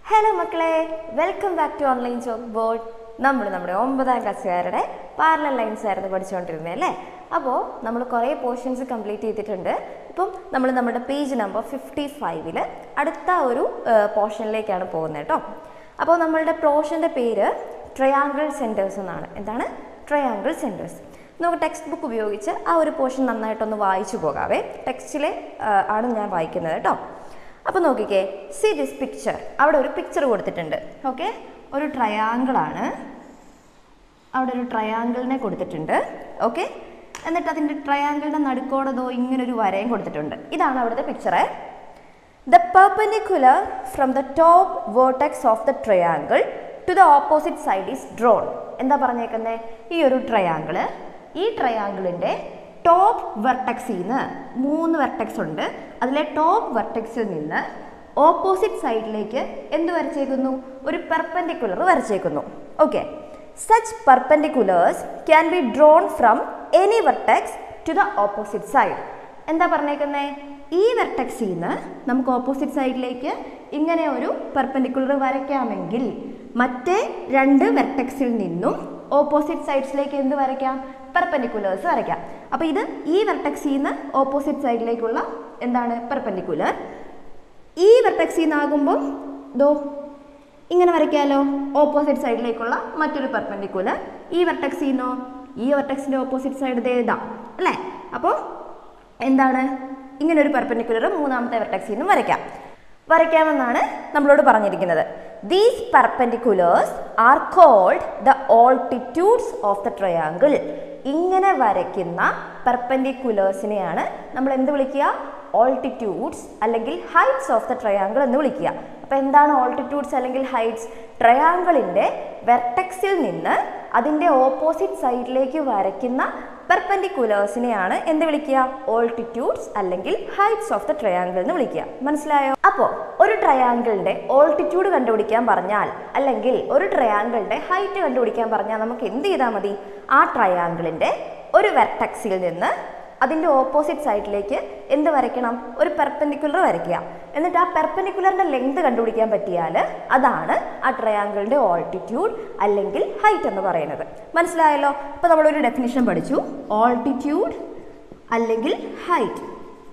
Hello മക്കളെ welcome back to online chalk board നമ്മൾ നമ്മുടെ ഒമ്പതാം ക്ലാസ്സുകാരുടെ പാരലൽ ലൈൻസ് ആയിരുന്നു പഠിച്ചുകൊണ്ടിരുന്നത് അല്ലേ അപ്പോൾ നമ്മൾ കുറേ പോർഷൻസ് കംപ്ലീറ്റ് ചെയ്തിട്ടുണ്ട് ഇപ്പം നമ്മൾ നമ്മുടെ പേജ് നമ്പർ ഫിഫ്റ്റി ഫൈവിൽ അടുത്ത ഒരു പോർഷനിലേക്കാണ് പോകുന്നത് കേട്ടോ അപ്പോൾ നമ്മളുടെ പോർഷൻ്റെ പേര് ട്രയാങ്കിൾ സെൻറ്റേഴ്സ് എന്നാണ് എന്താണ് ട്രയാങ്കിൾ സെൻറ്റേഴ്സ് നമുക്ക് ടെക്സ്റ്റ് ബുക്ക് ഉപയോഗിച്ച് ആ ഒരു പോർഷൻ നന്നായിട്ടൊന്ന് വായിച്ചു പോകാവേ ടെക്സ്റ്റിലെ ആണ് ഞാൻ വായിക്കുന്നത് കേട്ടോ അപ്പോൾ നോക്കിക്കേ സി ദിസ് പിക്ചർ അവിടെ ഒരു പിക്ചർ കൊടുത്തിട്ടുണ്ട് ഓക്കെ ഒരു ട്രയാങ്കിൾ ആണ് അവിടെ ഒരു ട്രയാങ്കിളിനെ കൊടുത്തിട്ടുണ്ട് ഓക്കെ എന്നിട്ട് അതിൻ്റെ ട്രയാങ്കിളിൻ്റെ നടുക്കോടതോ ഇങ്ങനെ ഒരു വരയും കൊടുത്തിട്ടുണ്ട് ഇതാണ് അവിടുത്തെ picture the perpendicular from the top vertex of the triangle to the opposite side is drawn എന്താ പറഞ്ഞേക്കുന്നത് ഈ ഒരു ട്രയാങ്കിള് ഈ ട്രയാങ്കിളിൻ്റെ ടോപ്പ് വെർട്ടക്സിൽ നിന്ന് മൂന്ന് വെർട്ടക്സ് ഉണ്ട് അതിലെ ടോപ്പ് വെർട്ടക്സിൽ നിന്ന് ഓപ്പോസിറ്റ് സൈഡിലേക്ക് എന്ത് വരച്ചേക്കുന്നു ഒരു പെർപെൻഡിക്കുലർ വരച്ചേക്കുന്നു okay such perpendiculars can be drawn from any vertex to the opposite side എന്താ പറഞ്ഞേക്കുന്നത് ഈ വെർട്ടക്സിൽ നിന്ന് നമുക്ക് ഓപ്പോസിറ്റ് സൈഡിലേക്ക് ഇങ്ങനെ ഒരു പെർപെൻഡിക്കുലർ വരയ്ക്കാമെങ്കിൽ മറ്റേ രണ്ട് വെർട്ടക്സിൽ നിന്നും ഓപ്പോസിറ്റ് സൈഡ്സിലേക്ക് എന്ത് വരയ്ക്കാം പെർപെൻഡിക്കുലേഴ്സ് വരയ്ക്കാം അപ്പോൾ ഇത് ഈ വെർട്ടക്സിൽ നിന്ന് ഓപ്പോസിറ്റ് സൈഡിലേക്കുള്ള എന്താണ് പെർപെൻഡിക്കുലർ ഈ വെർട്ടക്സിൽ നിന്നാകുമ്പോൾ ദോ ഇങ്ങനെ വരയ്ക്കാമല്ലോ ഓപ്പോസിറ്റ് സൈഡിലേക്കുള്ള മറ്റൊരു പെർപെൻഡിക്കുലർ ഈ വെർട്ടക്സിൽ നിന്നോ ഈ വെർട്ടക്സിൻ്റെ ഓപ്പോസിറ്റ് സൈഡ് ഇതാ അല്ലേ അപ്പോൾ എന്താണ് ഇങ്ങനെ ഒരു പെർപെൻഡിക്കുലർ മൂന്നാമത്തെ വെർട്ടക്സിൽ നിന്നും വരയ്ക്കാം വരയ്ക്കാമെന്നാണ് നമ്മളോട് പറഞ്ഞിരിക്കുന്നത് these perpendiculars are called the altitudes of the triangle ഇങ്ങനെ വരയ്ക്കുന്ന പെർപെൻഡിക്കുലേഴ്സിനെയാണ് നമ്മൾ എന്ത് വിളിക്കുക ഓൾട്ടിറ്റ്യൂഡ്സ് അല്ലെങ്കിൽ ഹൈറ്റ്സ് ഓഫ് ദ ട്രയാങ്കിൾ എന്ന് വിളിക്കുക അപ്പോൾ എന്താണ് ഓൾട്ടിറ്റ്യൂഡ്സ് അല്ലെങ്കിൽ ഹൈറ്റ്സ് ട്രയാങ്കിളിൻ്റെ വെർട്ടക്സിൽ നിന്ന് അതിൻ്റെ ഓപ്പോസിറ്റ് സൈഡിലേക്ക് വരയ്ക്കുന്ന പെർപെൻഡിക്കുലേഴ്സിനെയാണ് എന്ത് വിളിക്കുക ഓൾട്ടിറ്റ്യൂഡ്സ് അല്ലെങ്കിൽ ഹൈറ്റ്സ് ഓഫ് ദ ട്രയാങ്കിൾ എന്ന് വിളിക്കുക മനസ്സിലായോ അപ്പോൾ ഒരു ട്രയാങ്കിളിന്റെ ഓൾട്ടിറ്റ്യൂഡ് കണ്ടുപിടിക്കാൻ പറഞ്ഞാൽ അല്ലെങ്കിൽ ഒരു ട്രയാങ്കിളിന്റെ ഹൈറ്റ് കണ്ടുപിടിക്കാൻ പറഞ്ഞാൽ നമുക്ക് എന്ത് ചെയ്താൽ മതി ആ ട്രയാങ്കിളിന്റെ ഒരു വെർട്ടക്സിൽ നിന്ന് അതിൻ്റെ ഓപ്പോസിറ്റ് സൈഡിലേക്ക് എന്ത് വരയ്ക്കണം ഒരു പെർപെൻഡിക്കുലർ വരയ്ക്കുക എന്നിട്ട് ആ പെർപെൻഡിക്കുലറിൻ്റെ ലെങ്ത് കണ്ടുപിടിക്കാൻ പറ്റിയാൽ അതാണ് ആ ട്രയാങ്കിളിൻ്റെ ഓൾട്ടിറ്റ്യൂഡ് അല്ലെങ്കിൽ ഹൈറ്റ് എന്ന് പറയുന്നത് മനസ്സിലായല്ലോ അപ്പോൾ നമ്മളൊരു ഡെഫിനിഷൻ പഠിച്ചു ഓൾട്ടിറ്റ്യൂഡ് അല്ലെങ്കിൽ ഹൈറ്റ്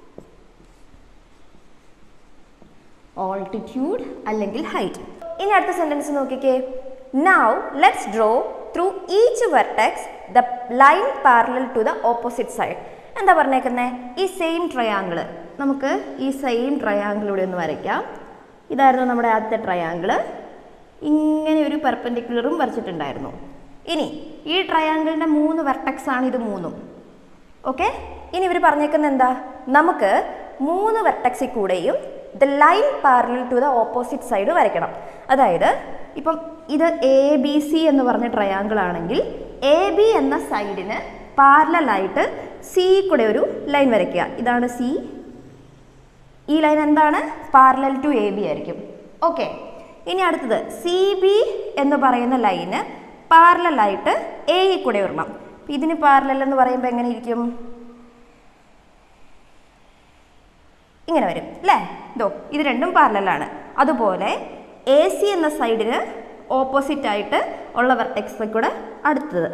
ഓൾട്ടിറ്റ്യൂഡ് അല്ലെങ്കിൽ ഹൈറ്റ് ഇനി അടുത്ത സെൻറ്റൻസ് നോക്കിക്കേ now let's draw through each vertex the line parallel to the opposite side എന്താ പറഞ്ഞേക്കുന്നത് ഈ സെയിം ട്രയാങ്കിള് നമുക്ക് ഈ സെയിം ട്രയാങ്കിളിലൂടെ ഒന്ന് വരയ്ക്കാം ഇതായിരുന്നു നമ്മുടെ ആദ്യത്തെ ട്രയാങ്കിള് ഇങ്ങനെ ഒരു പെർപെൻഡിക്കുലറും വരച്ചിട്ടുണ്ടായിരുന്നു ഇനി ഈ ട്രയാങ്കിളിൻ്റെ മൂന്ന് വെർട്ടക്സ് ആണ് ഇത് മൂന്നും ഓക്കെ ഇനി ഇവർ പറഞ്ഞേക്കുന്നത് എന്താ നമുക്ക് മൂന്ന് വെർട്ടക്സിൽ കൂടെയും the line parallel to the opposite side വരയ്ക്കണം അതായത് ഇപ്പം ഇത് എ ബി സി എന്ന് പറഞ്ഞ ട്രയാങ്കിൾ ആണെങ്കിൽ എ ബി എന്ന സൈഡിന് പാരലായിട്ട് സി കൂടെ ഒരു ലൈൻ വരയ്ക്കുക ഇതാണ് സി ഈ ലൈൻ എന്താണ് പാരലൽ ടു എ ബി ആയിരിക്കും ഓക്കെ ഇനി അടുത്തത് സി ബി എന്ന് പറയുന്ന ലൈന് പാരലായിട്ട് എ കൂടെ വരണം ഇതിന് പാരലൽ എന്ന് പറയുമ്പോൾ എങ്ങനെ ഇരിക്കും ഇങ്ങനെ വരും അല്ലേ ഇതോ ഇത് രണ്ടും പാരലാണ് അതുപോലെ എ സി എന്ന സൈഡിന് ഓപ്പോസിറ്റ് ആയിട്ട് ഉള്ള വെർട്ടെക്സ് കൂടെ അടുത്തത്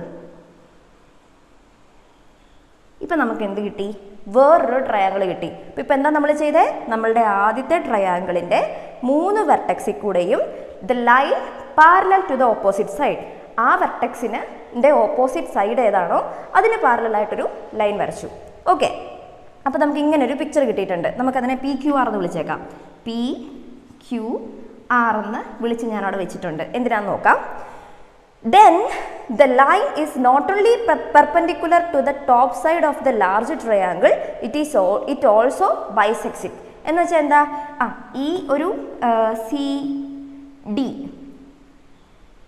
ഇപ്പം നമുക്ക് എന്ത് കിട്ടി വേറൊരു ട്രയാങ്കിൾ കിട്ടി അപ്പം ഇപ്പം എന്താ നമ്മൾ ചെയ്തേ നമ്മളുടെ ആദ്യത്തെ ട്രയാങ്കിളിൻ്റെ മൂന്ന് വെർട്ടെക്സിൽ കൂടെയും the line parallel to the opposite side ആ വെർട്ടെക്സിന് ഓപ്പോസിറ്റ് സൈഡ് ഏതാണോ അതിന് പാരലായിട്ടൊരു ലൈൻ വരച്ചു ഓക്കെ അപ്പോൾ നമുക്ക് ഇങ്ങനെ ഒരു പിക്ചർ കിട്ടിയിട്ടുണ്ട് നമുക്കതിനെ പി ക്യു ആർ എന്ന് വിളിച്ചേക്കാം പി ക്യു ആർ എന്ന് വിളിച്ച് ഞാൻ അവിടെ വെച്ചിട്ടുണ്ട് എന്തിനാന്ന് നോക്കാം then the line is not only perpendicular to the top side of the large triangle it is it also bisects it എന്ന് വെച്ചാൽ എന്താ ആ ഈ ഒരു സി ഡി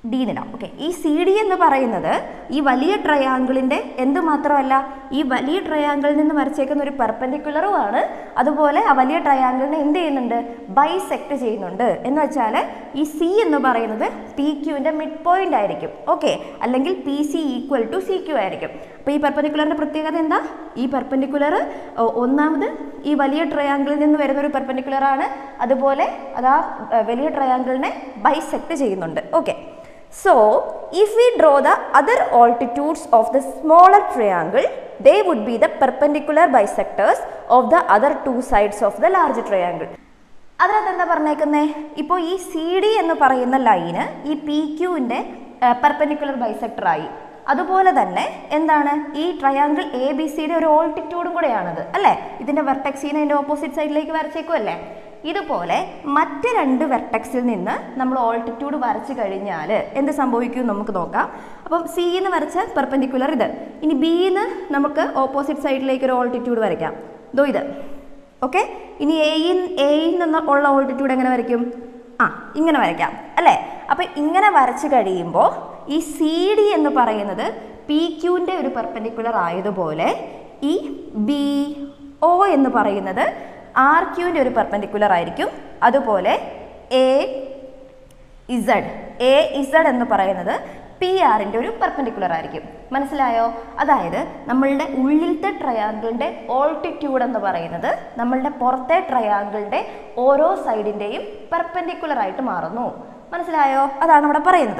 ഡി എന്നിടാം ഓക്കെ ഈ സി ഡി എന്ന് പറയുന്നത് ഈ വലിയ ട്രയാങ്കിളിൻ്റെ എന്ത് മാത്രമല്ല ഈ വലിയ ട്രയാങ്കിളിൽ നിന്ന് വരച്ചേക്കുന്ന ഒരു പെർപെൻഡിക്കുലറുമാണ് അതുപോലെ ആ വലിയ ട്രയാങ്കിളിനെ എന്ത് ചെയ്യുന്നുണ്ട് ബൈസെക്ട് ചെയ്യുന്നുണ്ട് എന്ന് വെച്ചാൽ ഈ സി എന്ന് പറയുന്നത് പി ക്യൂവിൻ്റെ മിഡ് പോയിന്റ് ആയിരിക്കും ഓക്കെ അല്ലെങ്കിൽ P C equal to C Q ആയിരിക്കും അപ്പോൾ ഈ പെർപെൻഡിക്കുലറിൻ്റെ പ്രത്യേകത എന്താ ഈ പെർപെൻഡിക്കുലർ ഒന്നാമത് ഈ വലിയ ട്രയാങ്കിളിൽ നിന്ന് വരുന്ന ഒരു പെർപെൻഡിക്കുലറാണ് അതുപോലെ അത് ആ ഏർ, വലിയ ട്രയാങ്കിളിനെ ബൈസെക്ട് ചെയ്യുന്നുണ്ട് okay so if we draw the other altitudes of the smaller triangle they would be the perpendicular bisectors of the other two sides of the large triangle അതിനകത്ത് എന്താ പറഞ്ഞേക്കുന്നേ ഇപ്പോൾ ഈ സി ഡി എന്ന് പറയുന്ന ലൈന് ഈ P ക്യൂവിൻ്റെ perpendicular ബൈസെക്ടറായി അതുപോലെ തന്നെ എന്താണ് ഈ ട്രയാങ്കിൾ എ ബി സിയുടെ ഒരു ഓൾട്ടിറ്റ്യൂഡും കൂടെയാണത് അല്ലേ ഇതിൻ്റെ വെർട്ടെക്സിനെ അതിൻ്റെ ഓപ്പോസിറ്റ് സൈഡിലേക്ക് വരച്ചേക്കുമല്ലേ ഇതുപോലെ മറ്റ് രണ്ട് വെർട്ടെക്സിൽ നിന്ന് നമ്മൾ ഓൾട്ടിറ്റ്യൂഡ് വരച്ചു കഴിഞ്ഞാൽ എന്ത് സംഭവിക്കും എന്ന് നമുക്ക് നോക്കാം അപ്പം സി എന്ന് വരച്ച പെർപെൻഡിക്കുലർ ഇത് ഇനി ബി എന്ന് നമുക്ക് ഓപ്പോസിറ്റ് സൈഡിലേക്ക് ഒരു ഓൾട്ടിറ്റ്യൂഡ് വരയ്ക്കാം ദോ ഇത് ഓക്കെ ഇനി എയിൽ എയിൽ നിന്ന് ഉള്ള ഓൾട്ടിറ്റ്യൂഡ് എങ്ങനെ വരയ്ക്കും ആ ഇങ്ങനെ വരയ്ക്കാം അല്ലേ അപ്പം ഇങ്ങനെ വരച്ച് കഴിയുമ്പോൾ ഈ സി ഡി എന്ന് പറയുന്നത് പി ക്യൂവിൻ്റെ ഒരു പെർപെൻഡിക്കുലർ ആയതുപോലെ ഈ ബി ഒ എന്ന് പറയുന്നത് ആർ ക്യൂവിൻ്റെ ഒരു പെർപെൻഡിക്കുലർ ആയിരിക്കും അതുപോലെ എ ഇസഡ് എ ഇസഡ് എന്ന് പറയുന്നത് പി ആറിൻ്റെ ഒരു പെർപെൻഡിക്കുലർ ആയിരിക്കും മനസ്സിലായോ അതായത് നമ്മളുടെ ഉള്ളിലത്തെ ട്രയാങ്കിളിൻ്റെ ഓൾട്ടിറ്റ്യൂഡ് എന്ന് പറയുന്നത് നമ്മളുടെ പുറത്തെ ട്രയാങ്കിളിൻ്റെ ഓരോ സൈഡിൻ്റെയും പെർപെൻഡിക്കുലർ ആയിട്ട് മാറുന്നു മനസ്സിലായോ അതാണ് അവിടെ പറയുന്നത്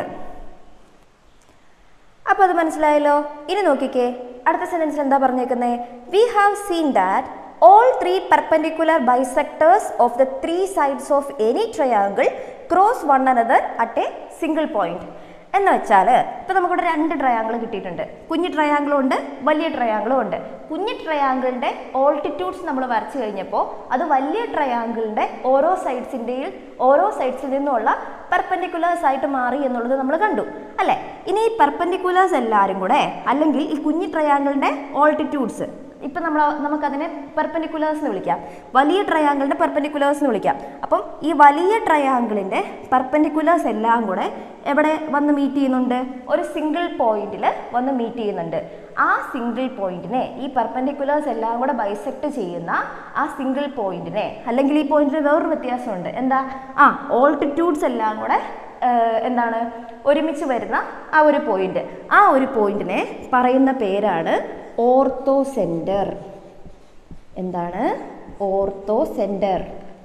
അപ്പോൾ അത് മനസ്സിലായല്ലോ ഇനി നോക്കിക്കേ അടുത്ത സെൻറ്റൻസിൽ എന്താ പറഞ്ഞേക്കുന്നത് we have seen that all three perpendicular bisectors of the three sides of any triangle cross one another at a single point എന്ന് വെച്ചാൽ ഇപ്പം നമുക്കിവിടെ രണ്ട് ട്രയാങ്കിൾ കിട്ടിയിട്ടുണ്ട് കുഞ്ഞു ട്രയാങ്കിളും ഉണ്ട് വലിയ ട്രയാങ്കിളും ഉണ്ട് കുഞ്ഞു ട്രയാങ്കിളിൻ്റെ ഓൾട്ടിറ്റ്യൂഡ്സ് നമ്മൾ വരച്ചു കഴിഞ്ഞപ്പോൾ അത് വലിയ ട്രയാങ്കിളിൻ്റെ ഓരോ സൈഡ്സിൻ്റെയും ഓരോ സൈഡ്സിൽ നിന്നുള്ള പെർപെൻഡിക്കുലേഴ്സ് ആയിട്ട് മാറി എന്നുള്ളത് നമ്മൾ കണ്ടു അല്ലേ ഇനി ഈ പെർപെൻഡിക്കുലേഴ്സ് എല്ലാവരും കൂടെ അല്ലെങ്കിൽ ഈ കുഞ്ഞു ട്രയാങ്കിളിൻ്റെ ഓൾട്ടിറ്റ്യൂഡ്സ് ഇപ്പം നമ്മൾ നമുക്കതിനെ പെർപെൻഡിക്കുലേഴ്സ് എന്ന് വിളിക്കാം വലിയ ട്രയാങ്കിളിൻ്റെ പെർപെൻഡിക്കുലേഴ്സ് എന്ന് വിളിക്കാം അപ്പം ഈ വലിയ ട്രയാങ്കിളിൻ്റെ പെർപെൻഡിക്കുലേഴ്സ് എല്ലാം കൂടെ എവിടെ വന്ന് മീറ്റ് ചെയ്യുന്നുണ്ട് ഒരു സിംഗിൾ പോയിന്റിൽ വന്ന് മീറ്റ് ചെയ്യുന്നുണ്ട് ആ സിംഗിൾ പോയിന്റിനെ ഈ പെർപെൻഡിക്കുലേഴ്സ് എല്ലാം കൂടെ ബൈസെക്ട് ചെയ്യുന്ന ആ സിംഗിൾ പോയിന്റിനെ അല്ലെങ്കിൽ ഈ പോയിന്റിന് വേറൊരു വ്യത്യാസമുണ്ട് എന്താ ആ ഓൾട്ടിറ്റ്യൂഡ്സ് എല്ലാം കൂടെ ഏഹ്, എന്താണ് ഒരുമിച്ച് വരുന്ന ആ ഒരു പോയിന്റ് ആ ഒരു പോയിന്റിനെ പറയുന്ന പേരാണ് ഓർത്തോ സെന്റർ എന്താണ് ഓർത്തോ സെന്റർ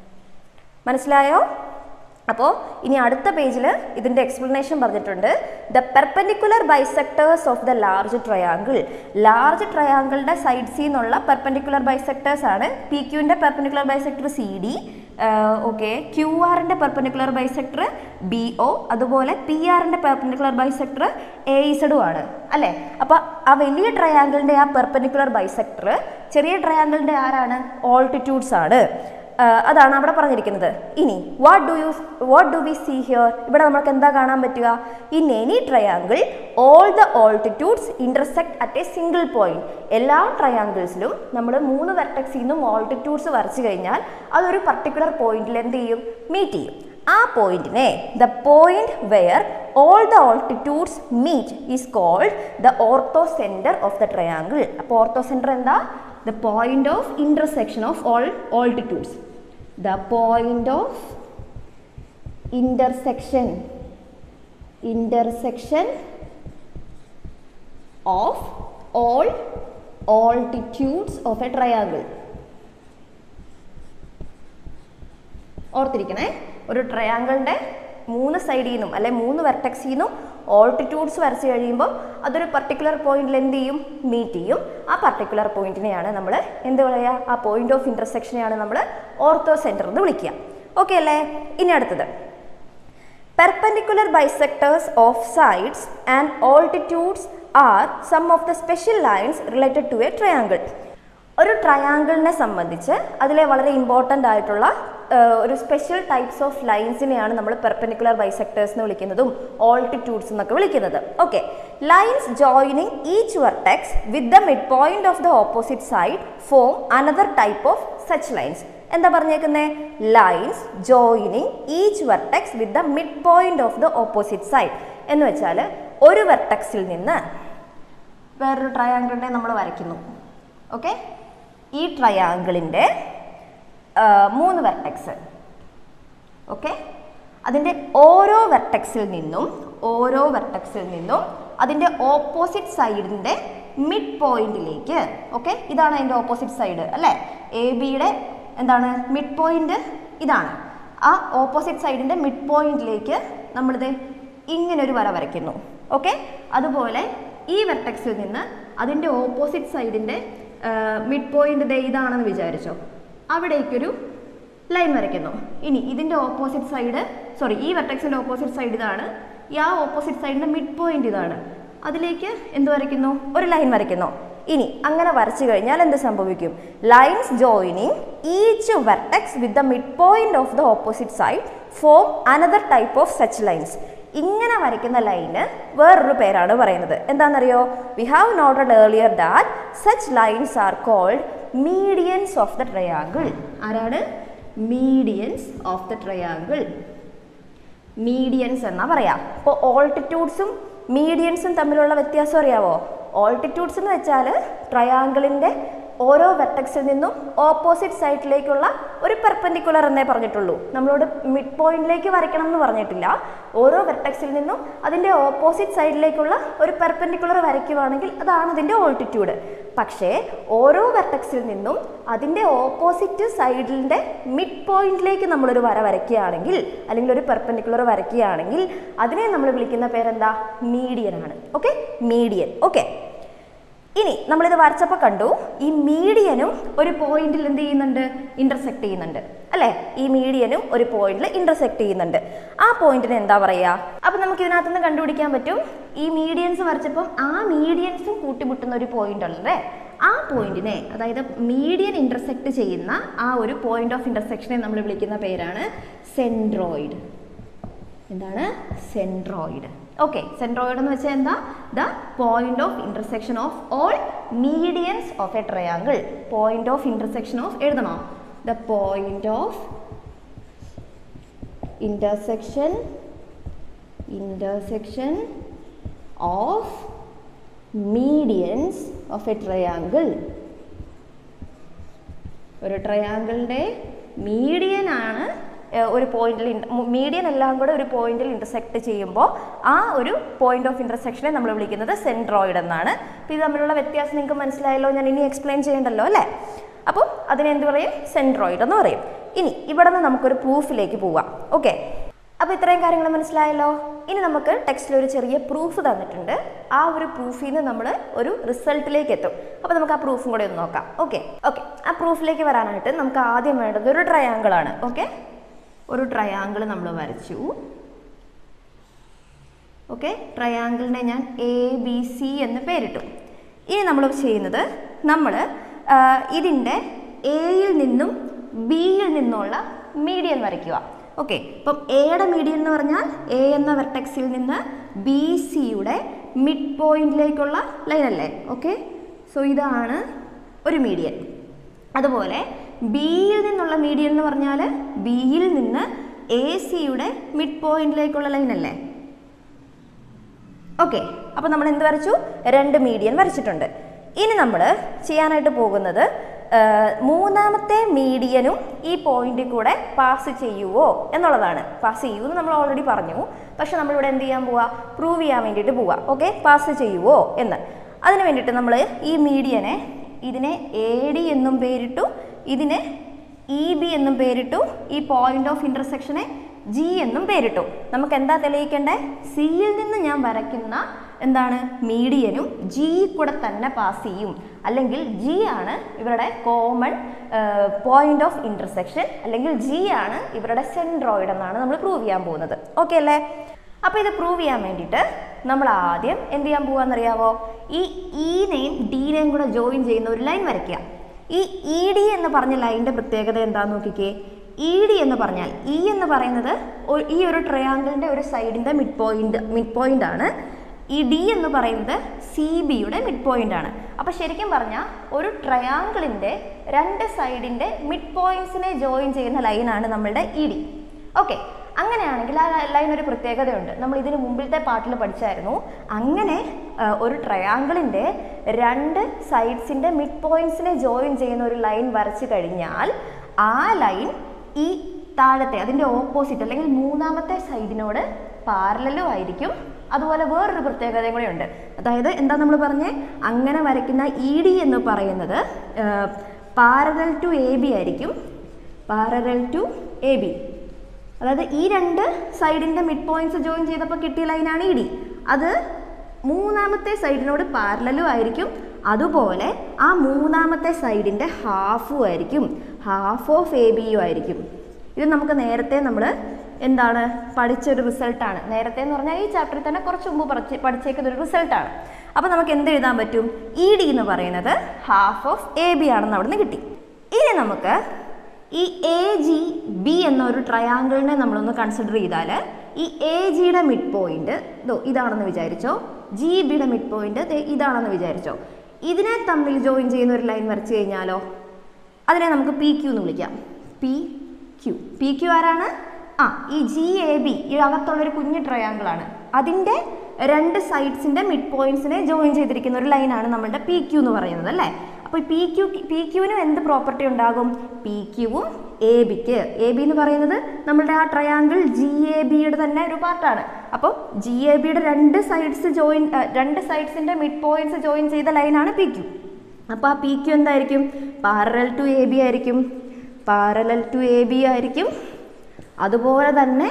മനസ്സിലായോ അപ്പോൾ ഇനി അടുത്ത പേജിൽ ഇതിൻ്റെ എക്സ്പ്ലനേഷൻ പറഞ്ഞിട്ടുണ്ട് the perpendicular bisectors of the large triangle large ട്രയാങ്കിളിൻ്റെ സൈഡ്സിൽ നിന്നുള്ള പെർപെൻഡിക്കുലർ ബൈസെക്ടേഴ്സ് ആണ് പി ക്യൂവിൻ്റെ perpendicular bisector C D okay Q ആറിൻ്റെ പെർപെൻഡിക്കുലർ ബൈസെക്ടർ ബി ഒ അതുപോലെ പി ആറിൻ്റെ പെർപെൻഡിക്കുലർ ബൈസെക്ടർ എ ഇസഡും ആണ് അല്ലേ അപ്പോൾ ആ വലിയ ട്രയാങ്കിളിൻ്റെ ആ പെർപെൻഡിക്കുലർ ബൈസെക്ടർ ചെറിയ ട്രയാങ്കിളിൻ്റെ ആരാണ് ഓൾട്ടിറ്റ്യൂഡ്സ് ആണ് ആ, അതാണ് അവിടെ പറഞ്ഞിരിക്കുന്നത് ഇനി what do you what do we see here ഇവിടെ നമുക്ക് എന്താ കാണാൻ പറ്റുക in any triangle all the altitudes intersect at a single point എല്ലാ ട്രയാങ്കിൾസിലും നമ്മൾ മൂന്ന് വെർട്ടക്സിൽ നിന്നും ഓൾട്ടിറ്റ്യൂഡ്സ് വരച്ചു കഴിഞ്ഞാൽ അതൊരു പർട്ടിക്കുലർ പോയിന്റിൽ എന്ത് ചെയ്യും മീറ്റ് ചെയ്യും ആ പോയിന്റിനെ the point where all the altitudes meet is called the orthocentre of the triangle അപ്പോൾ ഓർത്തോ സെന്റർ എന്താ the point of intersection of all altitudes the point of intersection intersection of all altitudes of a triangle ഓർത്തിരിക്കണേ ഒരു ട്രയാങ്കിളിൻ്റെ മൂന്ന് സൈഡിൽ നിന്നും അല്ലെ മൂന്ന് വെർട്ടക്സിൽ നിന്നും ഓൾട്ടിറ്റ്യൂഡ്സ് വരച്ച് കഴിയുമ്പോൾ അതൊരു പർട്ടിക്കുലർ പോയിന്റിൽ എന്ത് ചെയ്യും മീറ്റ് ചെയ്യും ആ പർട്ടിക്കുലർ പോയിന്റിനെയാണ് നമ്മൾ എന്ത് പറയുക ആ പോയിന്റ് ഓഫ് ഇൻ്റർസെക്ഷനെയാണ് നമ്മൾ ഓർത്തോ സെൻറ്റർ എന്ന് വിളിക്കുക ഓക്കെ അല്ലേ ഇനി അടുത്തത് Perpendicular bisectors of sides and altitudes are some of the special lines related to a triangle. ഒരു ട്രയാങ്കിളിനെ സംബന്ധിച്ച് അതിലെ വളരെ ഇമ്പോർട്ടൻ്റ് ആയിട്ടുള്ള ആ, ഒരു സ്പെഷ്യൽ ടൈപ്സ് ഓഫ് ലൈൻസിനെയാണ് നമ്മൾ പെർപെൻഡിക്കുലർ ബൈസെക്ടേഴ്സ് എന്ന് വിളിക്കുന്നതും ഓൾട്ടിറ്റ്യൂഡ്സ് എന്നൊക്കെ വിളിക്കുന്നത് okay lines joining each vertex with the mid point of the opposite side form another type of such lines എന്താ പറഞ്ഞേക്കുന്നത് lines joining each vertex with the mid point of the opposite side എന്ന് വെച്ചാൽ ഒരു വെർട്ടക്സിൽ നിന്ന് വേറൊരു ട്രയാങ്കിളിനെ നമ്മൾ വരയ്ക്കുന്നു okay ഈ ട്രയാങ്കിളിൻ്റെ മൂന്ന് വെർട്ടക്സ് ഓക്കെ അതിൻ്റെ ഓരോ വെർട്ടക്സിൽ നിന്നും ഓരോ വെർട്ടക്സിൽ നിന്നും അതിൻ്റെ ഓപ്പോസിറ്റ് സൈഡിൻ്റെ മിഡ് പോയിന്റിലേക്ക് ഓക്കെ ഇതാണ് അതിൻ്റെ ഓപ്പോസിറ്റ് സൈഡ് അല്ലേ എ ബിയുടെ എന്താണ് മിഡ് പോയിന്റ് ഇതാണ് ആ ഓപ്പോസിറ്റ് സൈഡിൻ്റെ മിഡ് പോയിന്റിലേക്ക് നമ്മളിത് ഇങ്ങനെ ഒരു വര വരയ്ക്കുന്നു ഓക്കെ അതുപോലെ ഈ വെർട്ടക്സിൽ നിന്ന് അതിൻ്റെ ഓപ്പോസിറ്റ് സൈഡിൻ്റെ മിഡ് പോയിന്റ് ദേ ഇതാണെന്ന് വിചാരിച്ചോ അവിടേക്കൊരു ലൈൻ വരയ്ക്കുന്നു ഇനി ഇതിൻ്റെ ഓപ്പോസിറ്റ് സൈഡ് സോറി ഈ വെർട്ടക്സിൻ്റെ ഓപ്പോസിറ്റ് സൈഡ് ഇതാണ് ഈ ആ ഓപ്പോസിറ്റ് സൈഡിൻ്റെ മിഡ് പോയിന്റ് ഇതാണ് അതിലേക്ക് എന്ത് വരയ്ക്കുന്നു ഒരു ലൈൻ വരയ്ക്കുന്നു ഇനി അങ്ങനെ വരച്ചു കഴിഞ്ഞാൽ എന്ത് സംഭവിക്കും lines joining each vertex with the mid point of the opposite side form another type of such lines ഇങ്ങനെ വരയ്ക്കുന്ന ലൈന് വേറൊരു പേരാണ് പറയുന്നത് എന്താണെന്നറിയോ we have noted earlier that such lines are called medians of the triangle ആരാണ് medians of the triangle medians എന്നാ പറയാ അപ്പോൾ ഓൾട്ടിറ്റ്യൂഡ്സും മീഡിയൻസും തമ്മിലുള്ള വ്യത്യാസം അറിയാവോ ഓൾട്ടിറ്റ്യൂഡ്സ് എന്ന് വെച്ചാൽ ട്രയാങ്കിളിൻ്റെ ഓരോ വെർട്ടക്സിൽ നിന്നും ഓപ്പോസിറ്റ് സൈഡിലേക്കുള്ള ഒരു പെർപെൻഡിക്കുലർ എന്നേ പറഞ്ഞിട്ടുള്ളൂ നമ്മളോട് മിഡ് പോയിന്റിലേക്ക് വരയ്ക്കണം എന്ന് പറഞ്ഞിട്ടില്ല ഓരോ വെർട്ടക്സിൽ നിന്നും അതിൻ്റെ ഓപ്പോസിറ്റ് സൈഡിലേക്കുള്ള ഒരു പെർപെൻഡിക്കുലർ വരയ്ക്കുവാണെങ്കിൽ അതാണ് അതിൻ്റെ ഓൾട്ടിറ്റ്യൂഡ് പക്ഷേ ഓരോ വെർട്ടക്സിൽ നിന്നും അതിൻ്റെ ഓപ്പോസിറ്റ് സൈഡിൻ്റെ മിഡ് പോയിന്റിലേക്ക് നമ്മളൊരു വര വരയ്ക്കുകയാണെങ്കിൽ അല്ലെങ്കിൽ ഒരു പെർപെൻഡിക്കുലർ വരയ്ക്കുകയാണെങ്കിൽ അതിനെ നമ്മൾ വിളിക്കുന്ന പേരെന്താ മീഡിയൻ ആണ് ഓക്കെ മീഡിയൻ ഓക്കെ ഇനി നമ്മളിത് വരച്ചപ്പോൾ കണ്ടു ഈ മീഡിയനും ഒരു പോയിന്റിൽ എന്ത് ചെയ്യുന്നുണ്ട് ഇന്റർസെക്ട് ചെയ്യുന്നുണ്ട് അല്ലേ ഈ മീഡിയനും ഒരു പോയിന്റിൽ ഇന്റർസെക്ട് ചെയ്യുന്നുണ്ട് ആ പോയിന്റിന് എന്താ പറയുക അപ്പം നമുക്ക് ഇതിനകത്ത് നിന്ന് കണ്ടുപിടിക്കാൻ പറ്റും ഈ മീഡിയൻസ് വരച്ചപ്പം ആ മീഡിയൻസും കൂട്ടിമുട്ടുന്ന ഒരു പോയിന്റ് ഉള്ളതേ ആ പോയിന്റിനെ അതായത് മീഡിയൻ ഇന്റർസെക്ട് ചെയ്യുന്ന ആ ഒരു പോയിന്റ് ഓഫ് ഇന്റർസെക്ഷനെ നമ്മൾ വിളിക്കുന്ന പേരാണ് സെൻട്രോയിഡ് എന്താണ് സെൻട്രോയിഡ് ഓക്കെ സെൻട്രോയിഡ് എന്ന് വെച്ചാൽ എന്താ the point of intersection of all medians of a triangle point of intersection of എഴുതണോ the point of intersection intersection of medians of a triangle ഒരു ട്രയാങ്കിളിൻ്റെ മീഡിയൻ ആണ് ഏഹ്, ഒരു പോയിന്റിൽ മീഡിയൻ എല്ലാം കൂടെ ഒരു പോയിന്റിൽ ഇന്റർസെക്ട് ചെയ്യുമ്പോൾ ആ ഒരു പോയിന്റ് ഓഫ് ഇന്റർസെക്ഷനെ നമ്മൾ വിളിക്കുന്നത് സെൻട്രോയിഡ് എന്നാണ് അപ്പോൾ ഇത് തമ്മിലുള്ള വ്യത്യാസം നിങ്ങൾക്ക് മനസ്സിലായല്ലോ ഞാൻ ഇനി എക്സ്പ്ലെയിൻ ചെയ്യണ്ടല്ലോ അല്ലേ അപ്പോൾ അതിനെ എന്ത് പറയും സെൻട്രോയിഡ് എന്ന് പറയും ഇനി ഇവിടെ നിന്ന് നമുക്കൊരു പ്രൂഫിലേക്ക് പോവാം ഓക്കെ അപ്പോൾ ഇത്രയും കാര്യങ്ങൾ മനസ്സിലായല്ലോ ഇനി നമുക്ക് ടെക്സ്റ്റിൽ ഒരു ചെറിയ പ്രൂഫ് തന്നിട്ടുണ്ട് ആ ഒരു പ്രൂഫിൽ നിന്ന് നമ്മൾ ഒരു റിസൾട്ടിലേക്ക് എത്തും അപ്പോൾ നമുക്ക് ആ പ്രൂഫും കൂടെ ഒന്ന് നോക്കാം ഓക്കെ ഓക്കെ ആ പ്രൂഫിലേക്ക് വരാനായിട്ട് നമുക്ക് ആദ്യം വേണ്ടത് ഒരു ട്രയാങ്കിൾ ആണ് ഓക്കെ ഒരു ട്രയാങ്കിൾ നമ്മൾ വരച്ചു ഓക്കെ ട്രയാങ്കിളിനെ ഞാൻ എ ബി സി എന്ന് പേരിട്ടു ഇനി നമ്മൾ ചെയ്യുന്നത് നമ്മൾ ഇതിൻ്റെ എയിൽ നിന്നും ബിയിൽ നിന്നുള്ള മീഡിയൻ വരയ്ക്കുക ഓക്കെ ഇപ്പം എയുടെ മീഡിയൻ എന്ന് പറഞ്ഞാൽ എ എന്ന വെർട്ടക്സിൽ നിന്ന് ബി സിയുടെ മിഡ് പോയിന്റിലേക്കുള്ള ലൈൻ അല്ലേ ഓക്കെ സോ ഇതാണ് ഒരു മീഡിയൻ അതുപോലെ ബിയിൽ നിന്നുള്ള മീഡിയൻ എന്ന് പറഞ്ഞാൽ ബിയിൽ നിന്ന് എ സിയുടെ മിഡ് പോയിന്റിലേക്കുള്ള ലൈൻ അല്ലേ ഓക്കെ അപ്പോൾ നമ്മൾ എന്ത് വരച്ചു രണ്ട് മീഡിയൻ വരച്ചിട്ടുണ്ട് ഇനി നമ്മൾ ചെയ്യാനായിട്ട് പോകുന്നത് ആ, മൂന്നാമത്തെ മീഡിയനും ഈ പോയിന്റിൽ കൂടെ പാസ് ചെയ്യുവോ എന്നുള്ളതാണ് പാസ് ചെയ്യൂ എന്ന് നമ്മൾ ഓൾറെഡി പറഞ്ഞു പക്ഷെ നമ്മളിവിടെ എന്ത് ചെയ്യാൻ പോവാ പ്രൂവ് ചെയ്യാൻ വേണ്ടിയിട്ട് പോവാ ഓക്കെ പാസ് ചെയ്യുവോ എന്ന് അതിന് വേണ്ടിയിട്ട് നമ്മൾ ഈ മീഡിയനെ ഇതിനെ എ ഡി എന്നും പേരിട്ടു ഇതിനെ ഇ ബി എന്നും പേരിട്ടു ഈ പോയിന്റ് ഓഫ് ഇന്റർസെക്ഷനെ ജി എന്നും പേരിട്ടു നമുക്ക് എന്താ തെളിയിക്കേണ്ടേ സിയിൽ നിന്ന് ഞാൻ വരയ്ക്കുന്ന എന്താണ് മീഡിയനും ജി കൂടെ തന്നെ പാസ് ചെയ്യും അല്ലെങ്കിൽ ജി ആണ് ഇവരുടെ കോമൺ പോയിന്റ് ഓഫ് ഇന്റർസെക്ഷൻ അല്ലെങ്കിൽ ജി ആണ് ഇവരുടെ സെൻട്രോയിഡ് എന്നാണ് നമ്മൾ പ്രൂവ് ചെയ്യാൻ പോകുന്നത് ഓക്കെ അല്ലേ അപ്പോൾ ഇത് പ്രൂവ് ചെയ്യാൻ വേണ്ടിയിട്ട് നമ്മൾ ആദ്യം എന്ത് ചെയ്യാൻ പോകാന്നറിയാവോ ഈ ഇനെയും ഡിനെയും കൂടെ ജോയിൻ ചെയ്യുന്ന ഒരു ലൈൻ വരയ്ക്കുക ഈ ഇ ഡി എന്ന് പറഞ്ഞ ലൈനിൻ്റെ പ്രത്യേകത എന്താന്ന് നോക്കിക്കേ ഇ ഡി എന്ന് പറഞ്ഞാൽ ഇ എന്ന് പറയുന്നത് ഒ- ഈ ഒരു ട്രയാങ്കിളിൻ്റെ ഒരു സൈഡിൻ്റെ മിഡ് പോയിന്റ് മിഡ് പോയിന്റ് ആണ് ഈ ഡി എന്ന് പറയുന്നത് സി ബിയുടെ മിഡ് പോയിന്റ് ആണ് അപ്പോൾ ശരിക്കും പറഞ്ഞാൽ ഒരു ട്രയാങ്കിളിൻ്റെ രണ്ട് സൈഡിൻ്റെ മിഡ് പോയിന്റ്സിനെ ജോയിൻ ചെയ്യുന്ന ലൈനാണ് നമ്മളുടെ ഇ ഡി ഓക്കെ അങ്ങനെയാണെങ്കിൽ ആ ലൈൻ ഒരു പ്രത്യേകതയുണ്ട് നമ്മൾ ഇതിന് മുമ്പിലത്തെ പാട്ടിൽ പഠിച്ചായിരുന്നു അങ്ങനെ ആ, ഒരു ട്രയാങ്കിളിൻ്റെ രണ്ട് സൈഡ്സിൻ്റെ മിഡ് പോയിന്റ്സിനെ ജോയിൻ ചെയ്യുന്ന ഒരു ലൈൻ വരച്ചു കഴിഞ്ഞാൽ ആ ലൈൻ ഈ താഴത്തെ അതിൻ്റെ ഓപ്പോസിറ്റ് അല്ലെങ്കിൽ മൂന്നാമത്തെ സൈഡിനോട് പാരലലും ആയിരിക്കും അതുപോലെ വേറൊരു പ്രത്യേകതയും കൂടെ ഉണ്ട് അതായത് എന്താ നമ്മൾ പറഞ്ഞേ അങ്ങനെ വരയ്ക്കുന്ന ഇ ഡി എന്ന് പറയുന്നത് പാരലൽ ടു എ ബി ആയിരിക്കും പാരലൽ ടു എ ബി അതായത് ഈ രണ്ട് സൈഡിൻ്റെ മിഡ് പോയിന്റ്സ് ജോയിൻ ചെയ്തപ്പോൾ കിട്ടിയ ലൈനാണ് ഇ ഡി അത് മൂന്നാമത്തെ സൈഡിനോട് പാരലലും ആയിരിക്കും അതുപോലെ ആ മൂന്നാമത്തെ സൈഡിൻ്റെ ഹാഫും ആയിരിക്കും ഹാഫ് ഓഫ് എ ബിയും ആയിരിക്കും ഇത് നമുക്ക് നേരത്തെ നമ്മൾ എന്താണ് പഠിച്ചൊരു റിസൾട്ടാണ് നേരത്തെ എന്ന് പറഞ്ഞാൽ ഈ ചാപ്റ്ററിൽ തന്നെ കുറച്ച് മുമ്പ് പഠിച്ച് പഠിച്ചേക്കുന്ന ഒരു റിസൾട്ടാണ് അപ്പോൾ നമുക്ക് എന്ത് എഴുതാൻ പറ്റും ഇ ഡി എന്ന് പറയുന്നത് ഹാഫ് ഓഫ് എ ബി ആണെന്ന് അവിടുന്ന് കിട്ടി ഇനി നമുക്ക് ഈ എ ജി ബി എന്ന ഒരു ട്രയാങ്കിളിനെ നമ്മളൊന്ന് കൺസിഡർ ചെയ്താൽ ഈ എ ജിയുടെ മിഡ് പോയിന്റ് ഇതോ ഇതാണെന്ന് വിചാരിച്ചോ ജി ബിയുടെ മിഡ് പോയിന്റ് ഇതാണെന്ന് വിചാരിച്ചോ ഇതിനെ തമ്മിൽ ജോയിൻ ചെയ്യുന്ന ഒരു ലൈൻ വരച്ചു കഴിഞ്ഞാലോ അതിനെ നമുക്ക് പി ക്യു എന്ന് വിളിക്കാം പി ക്യു പി ക്യു ആരാണ് ആ ഈ ജി എ ബി ഈ അകത്തുള്ളൊരു കുഞ്ഞു ട്രയാങ്കിൾ ആണ് അതിൻ്റെ രണ്ട് സൈഡ്സിൻ്റെ മിഡ് പോയിന്റ്സിനെ ജോയിൻ ചെയ്തിരിക്കുന്ന ഒരു ലൈനാണ് നമ്മളുടെ പി ക്യു എന്ന് പറയുന്നത് അല്ലേ അപ്പോൾ പി ക്യു പി ക്യുവിനും എന്ത് പ്രോപ്പർട്ടി ഉണ്ടാകും പി ക്യുവും എ ബിക്ക് എ ബി എന്ന് പറയുന്നത് നമ്മളുടെ ആ ട്രയാങ്കിൾ ജി എ ബിയുടെ തന്നെ ഒരു പാർട്ടാണ് അപ്പോൾ ജി എ ബിയുടെ രണ്ട് സൈഡ്സ് ജോയിൻ രണ്ട് സൈഡ്സിൻ്റെ മിഡ് പോയിന്റ്സ് ജോയിൻ ചെയ്ത ലൈനാണ് പി ക്യു അപ്പോൾ ആ പി ക്യു എന്തായിരിക്കും പാരലൽ ടു എ ബി ആയിരിക്കും പാരലൽ ടു എ ബി ആയിരിക്കും അതുപോലെ തന്നെ